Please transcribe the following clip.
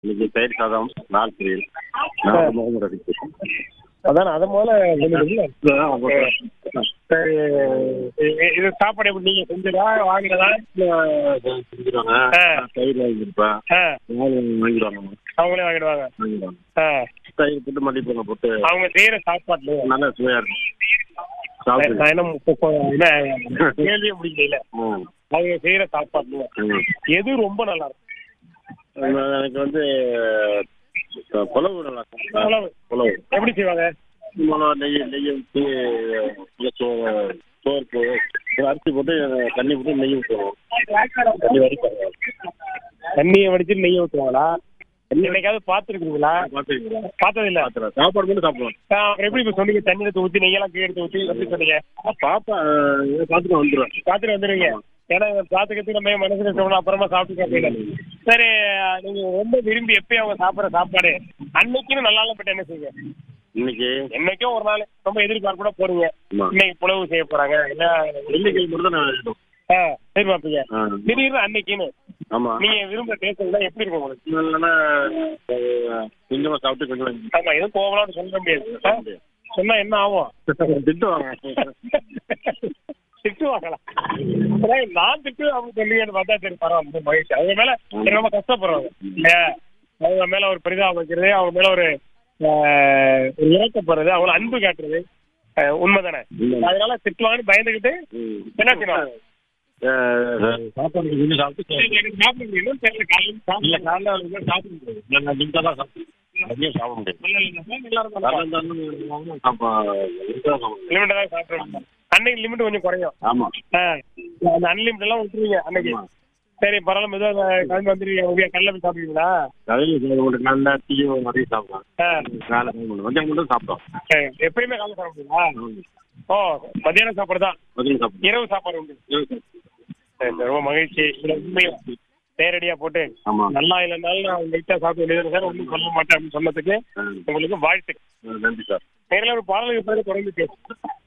இன்னைக்கு தயிர் சாதம் நாள் பொரியல் நான் முகமது ரஃபீக் அதான் அதை முதல்ல சொல்லுங்க சரி இ- இது சாப்பாடு எப்படி நீங்க செஞ்சதா வாங்கினதா செஞ்சிருவாங்க ஆ. தயிர் வாங்கியிருப்பேன் ஆ, வாங்கிடுவாங்க அவங்களே வாங்கிடுவாங்க வாங்கிடுவாங்க ஆ, தயிர் போட்டு மல்லிப்பூங்க போட்டு அவங்க செய்யற சாப்பாடு நல்லா சுவையா இருக்கும் சாப்பிட்டு நான் என்ன முப்ப- கொ- என்ன கேள்வியே முடிக்கல ம். அவங்க செய்யற சாப்பாடு ம். எது ரொம்ப நல்லா இருக்கும் எனக்கு வந்து அஹ், புலவு நல்லா இருக்கும் புலவு. புலவு எப்படி செய்வாங்க மிளகா நெய் நெய் ஊற்றி இல்லை சோறு சோறு போ- அரிசி போட்டு தண்ணி போட்டு நெய் ஊற்றுவோம் தண்ணி வடிப்பாங்க தண்ணியை வடிச்சு நெய்யை ஊற்றுவாங்களா என்னைக்காவது பார்த்துருக்கீங்களா பார்த்துருக்கீங்களா பார்த்தது இல்ல பார்த்துறேன் சாப்பாடு மட்டும் சாப்பிடுவோம் அப்புறம் எப்படி இப்ப சொன்னீங்க தண்ணி எடுத்து ஊற்றி நெய்யெல்லாம் கீழே எடுத்து ஊற்றி எப்படி சொன்னீங்க பாப்பா அஹ், பார்த்துட்டு வந்துடுவேன் பார்த்துட்டு வந்துருவீங்க ஏன்னா பார்த்துக்கிறதுக்கு நம்ம மனசுல சொல்லணும் அப்புறமா சாப்பிட்டு அப்படின்னு சரி நீங்க ரொம்ப விரும்பி எப்பயும் அவங்க சாப்பிடுற சாப்பாடு அன்னைக்குன்னு நல்லா பட்டு என்ன செய்யுங்க இன்னைக்கு என்னைக்கோ ஒரு நாள் ரொம்ப எதிர்பார்க்க கூட போறீங்க ஆமா. இன்னைக்கு புலவு செய்ய போறாங்க இல்ல வெள்ளிக்கிழமை மட்டும் தான் நான் எடுத்தோம் ஆ, எதிர்பார்ப்பீங்க ஆ. திடீர்னு அன்னைக்குன்னு ஆமா நீங்க விரும்ப டேஸ்ட் எப்படி இருக்கும் உங்களுக்கு இல்லைன்னா அஹ், கொஞ்சமா சாப்பிட்டு கொஞ்சம் ஆமா எதுவும் கோவலாம்னு சொல்ல முடியாது ஆ? சொன்னா என்ன ஆகும் திட்டுவாங்க திட்டுவாங்களா அதான் நான் திட்டு அவங்க சொல்லுங்கன்னு பார்த்தா சரி பரவாயில்ல மகிழ்ச்சி அவங்க மேல சரி, ரொம்ப கஷ்டப்படுறாங்க இல்லையா அவங்க மேல ஒரு பரிதாபம் வைக்கிறது அவங்க மேல ஒரு ஆஹ், ஒரு இறக்கப்படுறது அவங்கள அன்பு காட்டுறது ஆஹ், உண்மைதானே உண்மை. அதனால திட்டுவாங்கன்னு பயந்துகிட்டு ம். என்ன செய்வாங்க அஹ், சாப்பாடு கொஞ்சம் சாப்பிட்டு சரி, எனக்கு சாப்பிட முடியல சரி காலையில இல்ல சாப்பிட காலைல வந்து சாப்பிட முடியாது நான் லிமிட்டாக தான் சாப்பிடுவேன் அதிகம் சாப்பிட முடியாது நல்லா இருந்தாலும் காலைல இருந்தாலும் சாப்பா லிமிட்டாக சாப்பிட முடியும் லிமிட்டா தான் சாப்பிடுறோம் அன்னைக்கு லிமிட் கொஞ்சம் குறையும் ஆமா ஆ, அந்த அன்லிமிட் எல்லாம் விட்டுருவீங்க அன்னைக்கு ஆமா. சரி பரவாயில்ல மெதுவா கிளம்பி வந்துருவீங்க உங்க கல்ல போய் சாப்பிடுவீங்களா காலையில் சாப்பிட மாட்டேன் நல்ல டீயும் நிறைய சாப்பிடுவேன் ஆ, காலை சாப்பிட மாட்டேன் மதியம் மட்டும் சாப்பிட்டோம் சரி, எப்பயுமே காலைல சாப்பிடுவீங்களா ஓ மதியானம் சாப்பாடு தான் மதியம் சாப்பிடுவோம் இரவு சாப்பாடு உண்டு சரி, சரி, ரொம்ப மகிழ்ச்சி இதுல உண்மையும் நேரடியா போட்டு ஆமா நல்லா இல்லைனாலும் நான் லைட்டா சாப்பிட வேண்டியது சார் ஒன்றும் சொல்ல மாட்டேன் அப்படின்னு சொன்னதுக்கு ஆ. உங்களுக்கு வாழ்த்து நன்றி சார் நேரில் ஒரு பாடலுக்கு பிறகு தொடர்ந்து பேசும்